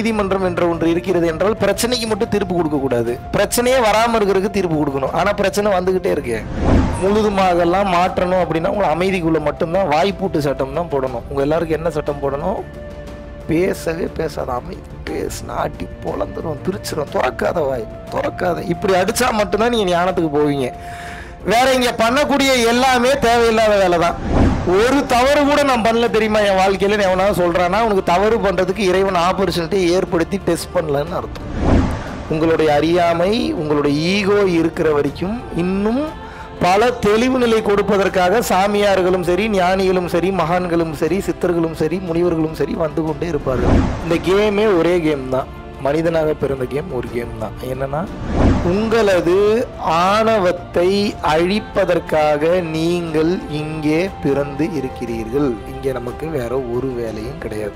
நீதிமன்றம் என்ற ஒன்று இருக்கிறது என்றால் பிரச்சனைக்கு மட்டும் தீர்ப்பு கொடுக்க கூடாது பிரச்சனையே வராம இருக்கிறதுக்கு தீர்ப்பு கொடுக்கணும் ஆனா பிரச்சனை வந்துகிட்டே இருக்கு முழுதுமாகலாம் மாற்றணும் அப்படின்னா உங்களை அமைதிக்குள்ள மட்டும்தான் வாய்ப்பூட்டு சட்டம் தான் போடணும் உங்க எல்லாருக்கும் என்ன சட்டம் போடணும் பேசவே பேசாத அமைதி பேசுனா அடி பொழந்துரும் திருச்சிரும் துறக்காத வாய் துறக்காத இப்படி அடிச்சா மட்டும்தான் நீங்க ஞானத்துக்கு போவீங்க வேற இங்க பண்ணக்கூடிய எல்லாமே தேவையில்லாத வேலை தான் ஒரு தவறு கூட நான் பண்ணல தெரியுமா என் வாழ்க்கையில எவனா சொல்றானா உனக்கு தவறு பண்றதுக்கு இறைவன் ஆப்பர்ச்சுனிட்டி ஏற்படுத்தி டெஸ்ட் பண்ணலன்னு அர்த்தம் உங்களுடைய அறியாமை உங்களுடைய ஈகோ இருக்கிற வரைக்கும் இன்னும் பல தெளிவு நிலை கொடுப்பதற்காக சாமியார்களும் சரி ஞானிகளும் சரி மகான்களும் சரி சித்தர்களும் சரி முனிவர்களும் சரி வந்து கொண்டே இருப்பார்கள் இந்த கேமே ஒரே கேம் தான் மனிதனாக பிறந்த கேம் ஒரு கேம் தான் என்னன்னா உங்களது ஆணவத்தை அழிப்பதற்காக நீங்கள் இங்கே பிறந்து இருக்கிறீர்கள் இங்கே நமக்கு வேற ஒரு வேலையும் கிடையாது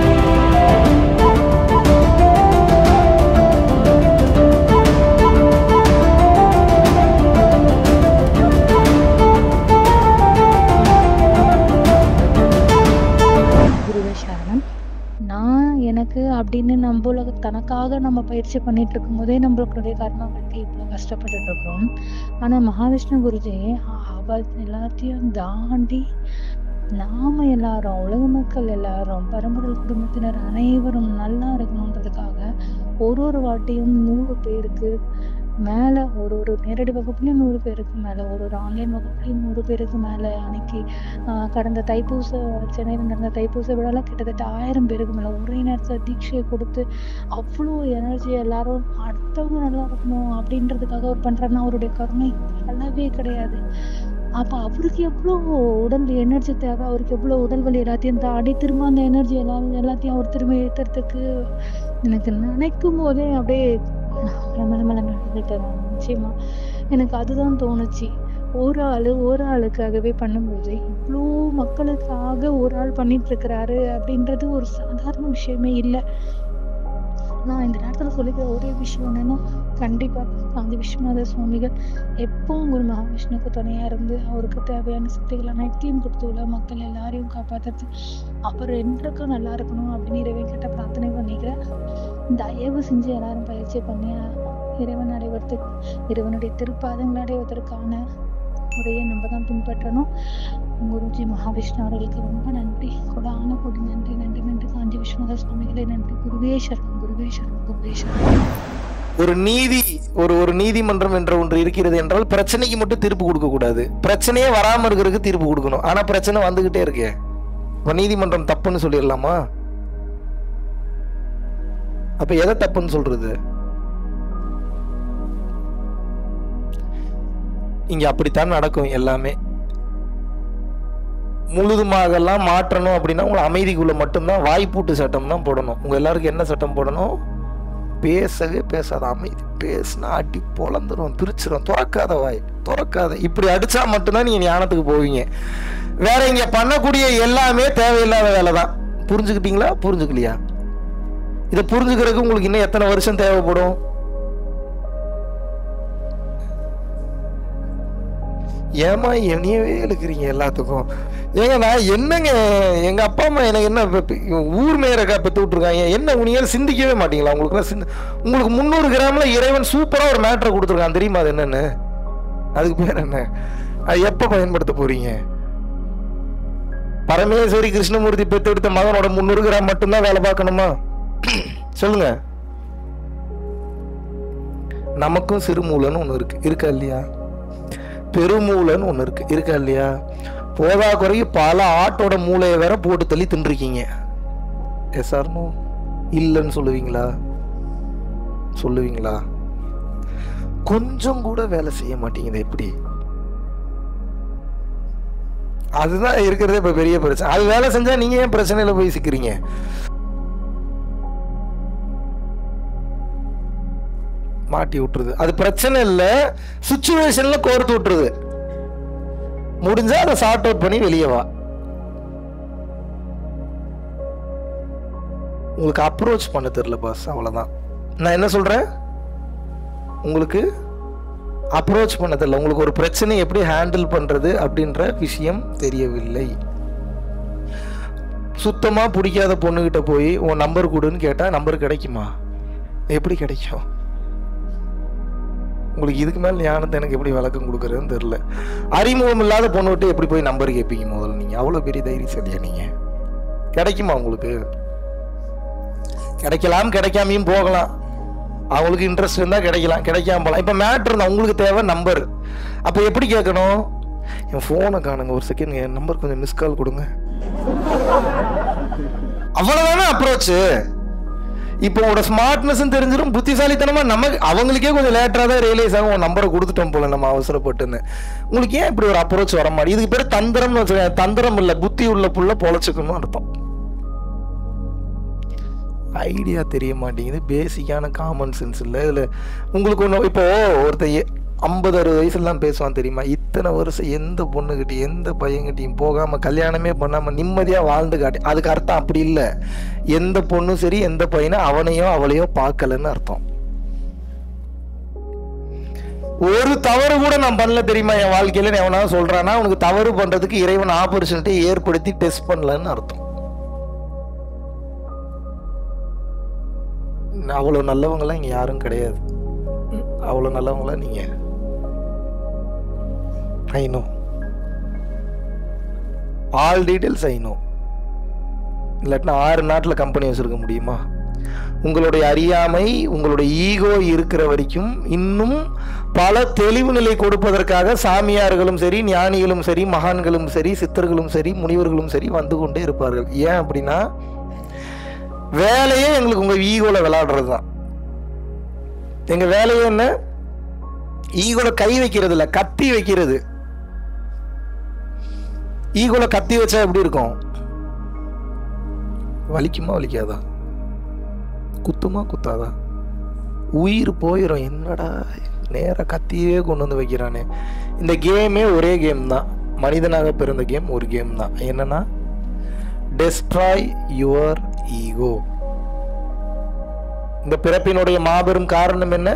குருவே சரணம் நான் எனக்கு அப்படின்னு நம்மள தனக்காக நம்ம பயிற்சி பண்ணிட்டு இருக்கும்போதே நம்மளுடைய கர்மாவுக்கு இவ்வளோ கஷ்டப்பட்டுட்டு இருக்கிறோம் ஆனா மகாவிஷ்ணு குருஜி அவ எல்லாத்தையும் தாண்டி நாம எல்லாரும் உலக மக்கள் எல்லாரும் பரம்பரல் குடும்பத்தினர் அனைவரும் நல்லா இருக்கணுன்றதுக்காக ஒரு ஒரு வாட்டியும் நூறு பேருக்கு மேல ஒரு ஒரு நேரடி வகுப்புலயும் நூறு பேருக்கு மேல ஒரு ஒரு ஆன்லைன் வகுப்புலயும் நூறு பேருக்கு மேல அன்னைக்கு ஆஹ் கடந்த தைப்பூச சென்னையில் நடந்த தைப்பூச விழால கிட்டத்தட்ட ஆயிரம் பேருக்கு மேல ஒரே நேரத்துல தீட்சையை கொடுத்து அவ்வளோ எனர்ஜி எல்லாரும் அடுத்தவங்க நல்லா இருக்கணும் அப்படின்றதுக்காக அவர் பண்றாருன்னா அவருடைய கருணை அளவே கிடையாது அப்ப அவருக்கு எவ்வளோ உடல் எனர்ஜி தேவை அவருக்கு எவ்வளோ உடல் வலி எல்லாத்தையும் தாண்டி திரும்ப அந்த எனர்ஜி எல்லாம் எல்லாத்தையும் அவர் திரும்ப ஏத்துறதுக்கு எனக்கு நினைக்கும் போதே அப்படியே மல மல நடந்துட்டேன் நான் நிச்சயமா எனக்கு அதுதான் தோணுச்சு ஒரு ஆளு ஒரு ஆளுக்காகவே பண்ணும்போது இவ்வளோ மக்களுக்காக ஒரு ஆள் பண்ணிட்டு இருக்கிறாரு அப்படின்றது ஒரு சாதாரண விஷயமே இல்லை நான் இந்த நேரத்துல சொல்லிக்கிற ஒரே விஷயம் என்னன்னா கண்டிப்பா காந்தி விஸ்வநாத சுவாமிகள் எப்பவும் குரு மகாவிஷ்ணுக்கு துணையா இருந்து அவருக்கு தேவையான சக்திகள் அனைத்தையும் கொடுத்து உள்ள மக்கள் எல்லாரையும் காப்பாத்துறது அவர் என்றைக்கும் நல்லா இருக்கணும் அப்படின்னு இறைவன் கிட்ட பிரார்த்தனை பண்ணிக்கிறேன் தயவு செஞ்சு எல்லாரும் பயிற்சி பண்ணி இறைவன் அடைவதற்கு இறைவனுடைய திருப்பாதங்களை அடைவதற்கான முறையை நம்ம தான் பின்பற்றணும் குருஜி மகாவிஷ்ணு அவர்களுக்கு ரொம்ப நன்றி கொடான கொடி நன்றி நன்றி நன்றி காஞ்சி விஸ்வநாத சுவாமிகளே நன்றி குருவே சரணம் குருவே சரணம் குருவே சரணம் ஒரு நீதி ஒரு ஒரு நீதிமன்றம் என்ற ஒன்று இருக்கிறது என்றால் பிரச்சனைக்கு மட்டும் தீர்ப்பு கொடுக்க கூடாது பிரச்சனையே வராம இருக்கிறதுக்கு தீர்ப்பு கொடுக்கணும் ஆனா பிரச்சனை வந்துகிட்டே இருக்கே இப்ப நீதிமன்றம் தப்புன்னு சொல்லிடலாமா அப்ப எதை தப்புன்னு சொல்றது இங்க அப்படித்தான் நடக்கும் எல்லாமே முழுதுமாகலாம் மாற்றணும் அப்படின்னா உங்களை அமைதிக்குள்ள மட்டும்தான் வாய்ப்பூட்டு சட்டம் தான் போடணும் உங்க எல்லாருக்கும் என்ன சட்டம் போடணும் பேசவே பேசாத அமைதி பேசுனா அடி பொழந்துரும் திருச்சிரும் துறக்காத வாய் துறக்காத இப்படி அடிச்சா மட்டும்தான் நீங்க ஞானத்துக்கு போவீங்க வேற இங்க பண்ணக்கூடிய எல்லாமே தேவையில்லாத வேலை தான் புரிஞ்சுக்கிட்டீங்களா புரிஞ்சுக்கலையா இதை புரிஞ்சுக்கிறதுக்கு உங்களுக்கு இன்னும் எத்தனை வருஷம் தேவைப்படும் ஏமா என்னையவே இழுக்கிறீங்க எல்லாத்துக்கும் ஏங்க நான் என்னங்க எங்க அப்பா அம்மா எனக்கு என்ன இப்ப- இப்ப ஊர் மேயரக்கா பெற்று விட்டுருக்காங்க என்ன உனியால் சிந்திக்கவே மாட்டீங்களா உங்களுக்கு சிந்த உங்களுக்கு முந்நூறு கிராம்ல இறைவன் சூப்பரா ஒரு மேட்ரை கொடுத்துருக்கான் தெரியுமா அது என்னன்னு அதுக்கு பேர் என்ன அது எப்ப பயன்படுத்த போறீங்க பரமேஸ்வரி கிருஷ்ணமூர்த்தி பெற்றெடுத்த மகனோட முந்நூறு கிராம் மட்டும்தான் வேலை பார்க்கணுமா சொல்லுங்க நமக்கும் சிறுமூலன்னு ஒன்று இருக்கு இருக்கா இல்லையா பெருமூளைன்னு ஒன்று இருக்கு இருக்கா இல்லையா போதா குறைக்கு பல ஆட்டோட மூளையை வேற போட்டு தள்ளி தின்றுருக்கீங்க எஸ் ஆர்னோ இல்லைன்னு சொல்லுவீங்களா சொல்லுவீங்களா கொஞ்சம் கூட வேலை செய்ய மாட்டீங்க எப்படி அதுதான் இருக்கிறதே இப்ப பெரிய பிரச்சனை அது வேலை செஞ்சா நீங்க ஏன் பிரச்சனையில போய் சிக்கிறீங்க மாட்டி விட்டுருது அது பிரச்சனை இல்ல சுச்சுவேஷன்ல கோர்த்து விட்டுருது முடிஞ்சா அதை சார்ட் அவுட் பண்ணி வெளியே வா உங்களுக்கு அப்ரோச் பண்ண தெரியல பாஸ் அவ்வளவுதான் நான் என்ன சொல்றேன் உங்களுக்கு அப்ரோச் பண்ண தெரியல உங்களுக்கு ஒரு பிரச்சனை எப்படி ஹேண்டில் பண்றது அப்படின்ற விஷயம் தெரியவில்லை சுத்தமா பிடிக்காத பொண்ணுகிட்ட போய் உன் நம்பர் கொடுன்னு கேட்டா நம்பர் கிடைக்குமா எப்படி கிடைக்கும் உங்களுக்கு இதுக்கு மேல ஞானத்தை எனக்கு எப்படி விளக்கம் கொடுக்குறதுன்னு தெரியல அறிமுகம் இல்லாத பொண்ணு விட்டு எப்படி போய் நம்பர் கேட்பீங்க முதல்ல நீங்க அவ்வளவு பெரிய தைரியசாலியா நீங்க கிடைக்குமா உங்களுக்கு கிடைக்கலாம் கிடைக்காமையும் போகலாம் அவங்களுக்கு இன்ட்ரெஸ்ட் இருந்தா கிடைக்கலாம் கிடைக்காம போகலாம் இப்போ மேட்ரு இருந்தா உங்களுக்கு தேவை நம்பர் அப்போ எப்படி கேட்கணும் என் ஃபோனை காணுங்க ஒரு செகண்ட் என் நம்பர் கொஞ்சம் மிஸ் கால் கொடுங்க அவ்வளவுதானே அப்ரோச் இப்போ உங்களோட ஸ்மார்ட்னஸ் தெரிஞ்சிடும் புத்திசாலித்தனமா நம்ம அவங்களுக்கே கொஞ்சம் லேட்டரா தான் ரியலைஸ் ஆகும் உன் நம்பரை கொடுத்துட்டோம் போல நம்ம அவசரப்பட்டுன்னு உங்களுக்கு ஏன் இப்படி ஒரு அப்ரோச் வர மாதிரி இதுக்கு பேர் தந்திரம்னு வச்சுக்கோங்க தந்திரம் இல்ல புத்தி உள்ள புள்ள பொழைச்சுக்கணும் அர்த்தம் ஐடியா தெரிய மாட்டேங்குது பேசிக்கான காமன் சென்ஸ் இல்லை இதில் உங்களுக்கு ஒன்று இப்போ ஒருத்தர் ஐம்பது அறுபது வயசுலாம் பேசுவான் தெரியுமா இத்தனை வருஷம் எந்த பொண்ணுகிட்டையும் எந்த பையன்கிட்டையும் போகாமல் கல்யாணமே பண்ணாமல் நிம்மதியாக வாழ்ந்து காட்டி அதுக்கு அர்த்தம் அப்படி இல்லை எந்த பொண்ணும் சரி எந்த பையனும் அவனையோ அவளையோ பார்க்கலன்னு அர்த்தம் ஒரு தவறு கூட நான் பண்ணல தெரியுமா என் வாழ்க்கையில நீ எவனாவது சொல்றானா உனக்கு தவறு பண்றதுக்கு இறைவன் ஆப்பர்ச்சுனிட்டி ஏற்படுத்தி டெஸ்ட் பண்ணலன்னு அர்த்தம் அவ்வளவு நல்லவங்களாம் இங்க யாரும் கிடையாது ம், அவ்வளவு நல்லவங்களா நீங்க I know all details I know இல்லாட்டினா ஆறு நாட்டில் கம்பெனி வச்சிருக்க முடியுமா உங்களுடைய அறியாமை உங்களுடைய ஈகோ இருக்கிற வரைக்கும் இன்னும் பல தெளிவு நிலை கொடுப்பதற்காக சாமியார்களும் சரி ஞானிகளும் சரி மகான்களும் சரி சித்தர்களும் சரி முனிவர்களும் சரி வந்து கொண்டே இருப்பார்கள் ஏன் அப்படின்னா வேலையே எங்களுக்கு உங்க ஈகோல விளையாடுறது தான் எங்க வேலையே என்ன ஈகோல கை வைக்கிறது இல்ல கத்தி வைக்கிறது ஈகோல கத்தி வச்சா எப்படி இருக்கும் வலிக்குமா வலிக்காதா குத்துமா குத்தாதா உயிர் போயிடும் என்னடா நேரா கத்தியே கொண்டு வந்து வைக்கிறானே இந்த கேமே ஒரே கேம் தான் மனிதனாக பிறந்த கேம் ஒரு கேம் தான் என்னன்னா டெஸ்ட்ராய் யுவர் ஈகோ இந்த பிறப்பினுடைய மாபெரும் காரணம் என்ன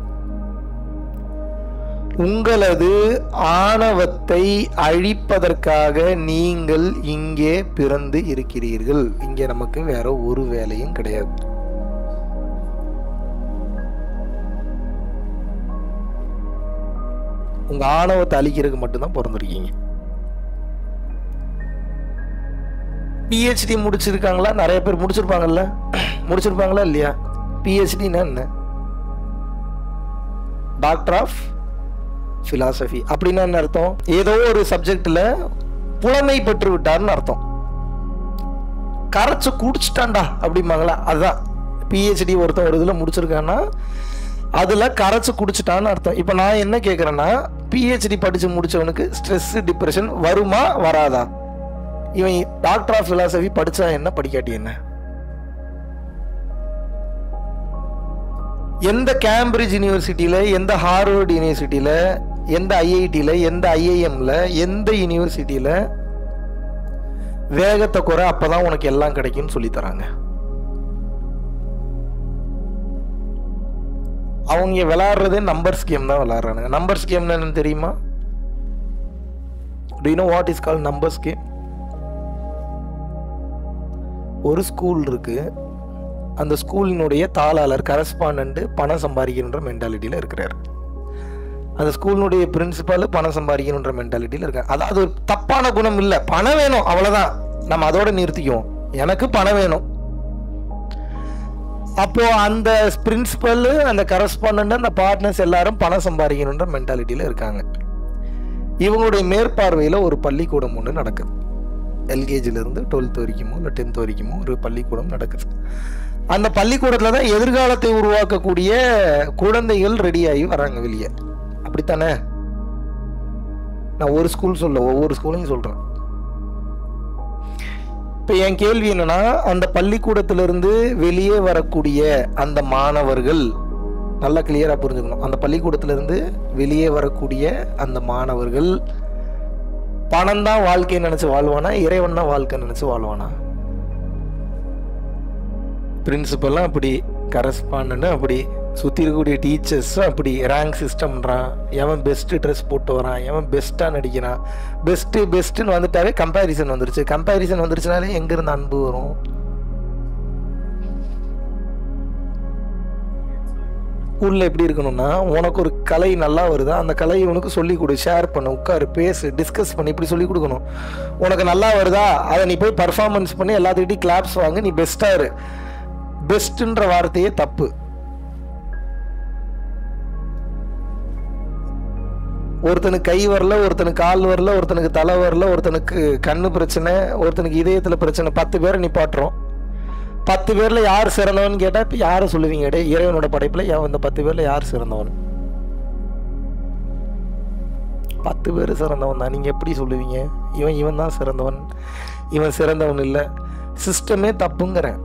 உங்களது ஆணவத்தை அழிப்பதற்காக நீங்கள் இங்கே பிறந்து இருக்கிறீர்கள் இங்கே நமக்கு வேற ஒரு வேலையும் கிடையாது உங்க ஆணவத்தை அழிக்கிறதுக்கு மட்டும்தான் பிறந்திருக்கீங்க பிஹெச்டி முடிச்சிருக்காங்களா நிறைய பேர் முடிச்சிருப்பாங்கல்ல முடிச்சிருப்பாங்களா இல்லையா பிஹெச்டின்னா என்ன டாக்டர் ஆஃப் ஃபிலாசபி அப்படின்னா என்ன அர்த்தம் ஏதோ ஒரு சப்ஜெக்ட்ல புலமை பெற்று விட்டார்னு அர்த்தம் கரைச்சு குடிச்சிட்டான்டா அப்படிம்பாங்களா அதுதான் பிஹெச்டி ஒருத்தன் ஒரு இதில் முடிச்சிருக்கான்னா அதில் கரைச்சு குடிச்சிட்டான்னு அர்த்தம் இப்போ நான் என்ன கேட்குறேன்னா பிஹெச்டி படித்து முடிச்சவனுக்கு ஸ்ட்ரெஸ் டிப்ரெஷன் வருமா வராதா இவன் டாக்டர் ஆஃப் ஃபிலாசபி படிச்சா என்ன படிக்காட்டி என்ன எந்த கேம்பிரிட்ஜ் யூனிவர்சிட்டியில எந்த ஹார்வர்ட் யூனிவர்சிட்டியில எந்த ஐஐடியில எந்த ஐஐஎம்ல எந்த யூனிவர்சிட்டியில வேகத்தை குறை அப்பதான் உனக்கு எல்லாம் கிடைக்கும்னு சொல்லி தராங்க அவங்க விளையாடுறதே நம்பர்ஸ் கேம் தான் விளையாடுறானுங்க நம்பர்ஸ் கேம்னு என்னன்னு தெரியுமா do you know what is call numbers game ஒரு ஸ்கூல் இருக்கு அந்த ஸ்கூலினுடைய தாளாளர் கரஸ்பாண்டன்ட் பணம் சம்பாதிக்கணுன்ற மென்டாலிட்டியில் இருக்கிறார் அந்த ஸ்கூலினுடைய பிரின்சிபால் பணம் சம்பாதிக்கணுன்ற மென்டாலிட்டியில் இருக்காங்க அதாவது ஒரு தப்பான குணம் இல்லை பணம் வேணும் அவ்வளோதான் நம்ம அதோட நிறுத்திக்குவோம் எனக்கு பணம் வேணும் அப்போ அந்த பிரின்சிபல் அந்த கரஸ்பாண்டன்ட் அந்த பார்ட்னர்ஸ் எல்லாரும் பணம் சம்பாதிக்கணுன்ற மென்டாலிட்டியில் இருக்காங்க இவங்களுடைய மேற்பார்வையில் ஒரு பள்ளிக்கூடம் ஒன்று நடக்குது எல்கேஜிலேருந்து டுவெல்த் வரைக்குமோ இல்லை டென்த் வரைக்குமோ ஒரு பள்ளிக்கூடம் நடக்குது அந்த பள்ளிக்கூடத்தில் தான் எதிர்காலத்தை உருவாக்கக்கூடிய குழந்தைகள் ரெடியாகி வராங்க வெளியே அப்படித்தானே நான் ஒரு ஸ்கூல் சொல்ல ஒவ்வொரு ஸ்கூலையும் சொல்கிறேன் இப்போ என் கேள்வி என்னன்னா அந்த பள்ளிக்கூடத்திலிருந்து வெளியே வரக்கூடிய அந்த மாணவர்கள் நல்லா கிளியராக புரிஞ்சுக்கணும் அந்த பள்ளிக்கூடத்திலிருந்து வெளியே வரக்கூடிய அந்த மாணவர்கள் பணம் தான் வாழ்க்கையை நினைச்சு வாழ்வானா இறைவன் தான் வாழ்க்கை நினைச்சு வாழ்வானா பிரின்சிபல்லாம் அப்படி கரஸ்பாண்டன்ட் அப்படி சுற்றி இருக்கக்கூடிய டீச்சர்ஸும் அப்படி ரேங்க் சிஸ்டம்ன்றான் எவன் பெஸ்ட்டு ட்ரெஸ் போட்டு வரான் எவன் பெஸ்ட்டாக நடிக்கிறான் பெஸ்ட்டு பெஸ்ட்டுன்னு வந்துட்டாவே கம்பேரிசன் வந்துருச்சு கம்பேரிசன் வந்துருச்சுனாலே எங்கேருந்து அன்பு வரும் ஸ்கூலில் எப்படி இருக்கணும்னா உனக்கு ஒரு கலை நல்லா வருதா அந்த கலையை உனக்கு சொல்லிக் கொடு ஷேர் பண்ணு உட்காரு பேசு டிஸ்கஸ் பண்ணி இப்படி சொல்லி கொடுக்கணும் உனக்கு நல்லா வருதா அதை நீ போய் பர்ஃபார்மன்ஸ் பண்ணி எல்லாத்துக்கிட்டையும் கிளாப்ஸ் வாங்க நீ பெஸ்ட்டாக இரு பெஸ்ட்டுன்ற வார்த்தையே தப்பு ஒருத்தனுக்கு கை வரல ஒருத்தனுக்கு கால் வரல ஒருத்தனுக்கு தலை வரல ஒருத்தனுக்கு கண்ணு பிரச்சனை ஒருத்தனுக்கு இதயத்தில் பிரச்சனை பத்து பேரை நிப்பாட்டுறோம் பத்து பேர்ல யார் சிறந்தவன் கேட்டா இப்ப யாரை சொல்லுவீங்க டே இறைவனோட படைப்புல யா- இந்த பத்து பேர்ல யார் சிறந்தவன் பத்து பேர் சிறந்தவன் தான் நீங்க எப்படி சொல்லுவீங்க இவன் இவன் தான் சிறந்தவன் இவன் சிறந்தவன் இல்லை சிஸ்டமே தப்புங்கிறேன்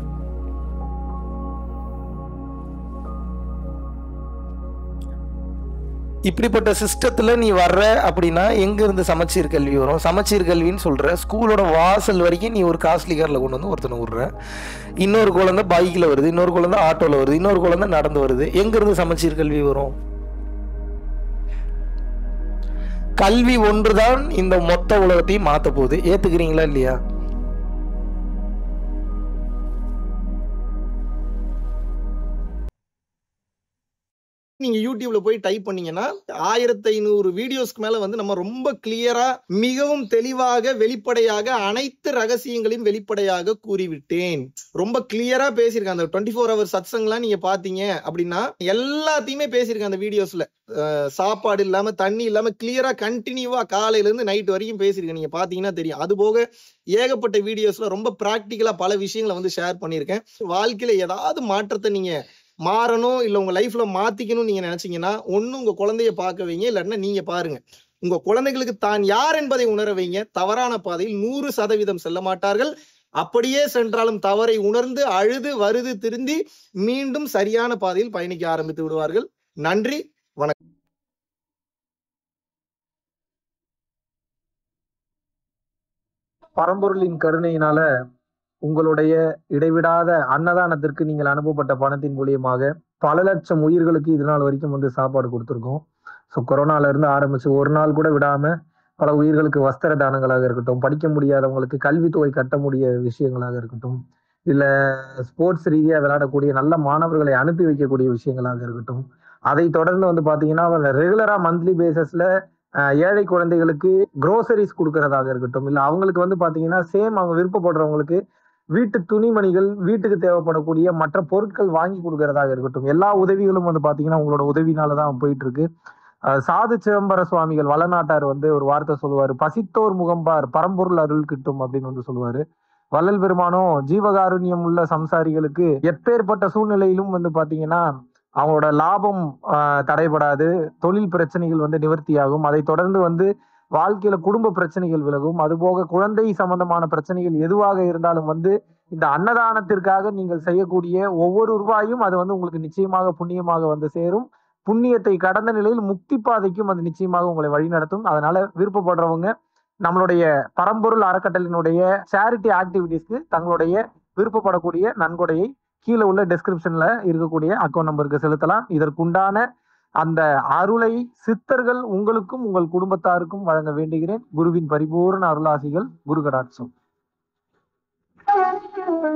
இப்படிப்பட்ட சிஸ்டத்துல நீ வர்ற அப்படின்னா எங்க இருந்து சமச்சீர் கல்வி வரும் சமச்சீர் கல்வின்னு சொல்ற ஸ்கூலோட வாசல் வரைக்கும் நீ ஒரு காஸ்ட்லி கார்ல கொண்டு வந்து ஒருத்தனை விடுற இன்னொரு குழந்தை பைக்ல வருது இன்னொரு குழந்தை ஆட்டோல வருது இன்னொரு குழந்தை நடந்து வருது எங்க இருந்து சமச்சீர் கல்வி வரும் கல்வி ஒன்றுதான் இந்த மொத்த உலகத்தையும் மாத்த போகுது ஏத்துக்கிறீங்களா இல்லையா நீங்க யூடியூப்ல போய் டைப் பண்ணீங்கன்னா ஆயிரத்தி ஐநூறு வீடியோஸ்க்கு மேல வந்து நம்ம ரொம்ப கிளியரா மிகவும் தெளிவாக வெளிப்படையாக அனைத்து ரகசியங்களையும் வெளிப்படையாக கூறிவிட்டேன் ரொம்ப கிளியரா பேசியிருக்கேன் அந்த டுவெண்ட்டி ஃபோர் ஹவர் சத்சங்லாம் நீங்க பாத்தீங்க அப்படின்னா எல்லாத்தையுமே பேசியிருக்கேன் அந்த வீடியோஸ்ல அஹ் சாப்பாடு இல்லாம தண்ணி இல்லாம கிளியரா கண்டினியூவா காலையில இருந்து நைட் வரைக்கும் பேசியிருக்கேன் நீங்க பாத்தீங்கன்னா தெரியும் அது போக ஏகப்பட்ட வீடியோஸ்ல ரொம்ப பிராக்டிக்கலா பல விஷயங்களை வந்து ஷேர் பண்ணியிருக்கேன் வாழ்க்கையில ஏதாவது மாற்றத்தை நீங்க மாறணும் இல்ல உங்க லைஃப்ல மாத்திக்கணும்னு நீங்க நினைச்சீங்கன்னா ஒண்ணு உங்க குழந்தைய பார்க்க வைங்க இல்லைன்னா நீங்க பாருங்க உங்க குழந்தைகளுக்கு தான் யார் என்பதை உணர வைங்க தவறான பாதையில் நூறு சதவீதம் செல்ல மாட்டார்கள் அப்படியே சென்றாலும் தவறை உணர்ந்து அழுது வருது திருந்தி மீண்டும் சரியான பாதையில் பயணிக்க ஆரம்பித்து விடுவார்கள் நன்றி பரம்பொருளின் கருணையினால உங்களுடைய இடைவிடாத அன்னதானத்திற்கு நீங்கள் அனுப்பப்பட்ட பணத்தின் மூலியமாக பல லட்சம் உயிர்களுக்கு இது நாள் வரைக்கும் வந்து சாப்பாடு கொடுத்துருக்கோம் ஸோ கொரோனால இருந்து ஆரம்பிச்சு ஒரு நாள் கூட விடாம பல உயிர்களுக்கு வஸ்திர தானங்களாக இருக்கட்டும் படிக்க முடியாதவங்களுக்கு கல்வித்தொகை கட்ட முடிய விஷயங்களாக இருக்கட்டும் இல்ல ஸ்போர்ட்ஸ் ரீதியா விளையாடக்கூடிய நல்ல மாணவர்களை அனுப்பி வைக்கக்கூடிய விஷயங்களாக இருக்கட்டும் அதை தொடர்ந்து வந்து பாத்தீங்கன்னா ரெகுலரா மந்த்லி பேசிஸ்ல ஏழை குழந்தைகளுக்கு க்ரோசரிஸ் கொடுக்கறதாக இருக்கட்டும் இல்ல அவங்களுக்கு வந்து பாத்தீங்கன்னா சேம் அவங்க விருப்பப்படுறவங்களுக்கு வீட்டு துணிமணிகள் வீட்டுக்கு தேவைப்படக்கூடிய மற்ற பொருட்கள் வாங்கி கொடுக்கறதாக இருக்கட்டும் எல்லா உதவிகளும் வந்து பாத்தீங்கன்னா உங்களோட உதவினால தான் போயிட்டு இருக்கு அஹ் சாது சிதம்பர சுவாமிகள் வளநாட்டார் வந்து ஒரு வார்த்தை சொல்லுவாரு பசித்தோர் முகம்பார் பரம்பொருள் அருள் கிட்டும் அப்படின்னு வந்து சொல்லுவாரு வள்ளல் பெருமானும் ஜீவகாருண்யம் உள்ள சம்சாரிகளுக்கு எப்பேற்பட்ட சூழ்நிலையிலும் வந்து பாத்தீங்கன்னா அவங்களோட லாபம் ஆஹ், தடைபடாது தொழில் பிரச்சனைகள் வந்து நிவர்த்தியாகும் அதை தொடர்ந்து வந்து வாழ்க்கையில குடும்ப பிரச்சனைகள் விலகும் அதுபோக குழந்தை சம்பந்தமான பிரச்சனைகள் எதுவாக இருந்தாலும் வந்து இந்த அன்னதானத்திற்காக நீங்கள் செய்யக்கூடிய ஒவ்வொரு ரூபாயும் அது வந்து உங்களுக்கு நிச்சயமாக புண்ணியமாக வந்து சேரும் புண்ணியத்தை கடந்த நிலையில் முக்தி பாதைக்கும் அது நிச்சயமாக உங்களை வழிநடத்தும் அதனால விருப்பப்படுறவங்க நம்மளுடைய பரம்பொருள் அறக்கட்டளையினுடைய சேரிட்டி ஆக்டிவிட்டீஸ்க்கு தங்களுடைய விருப்பப்படக்கூடிய நன்கொடையை கீழே உள்ள டெஸ்கிரிப்ஷன்ல இருக்கக்கூடிய அக்கௌண்ட் நம்பருக்கு செலுத்தலாம் இதற்குண்டான அந்த அருளை சித்தர்கள் உங்களுக்கும் உங்கள் குடும்பத்தாருக்கும் வழங்க வேண்டுகிறேன் குருவின் பரிபூர்ண அருளாசிகள் குரு கடாட்சம்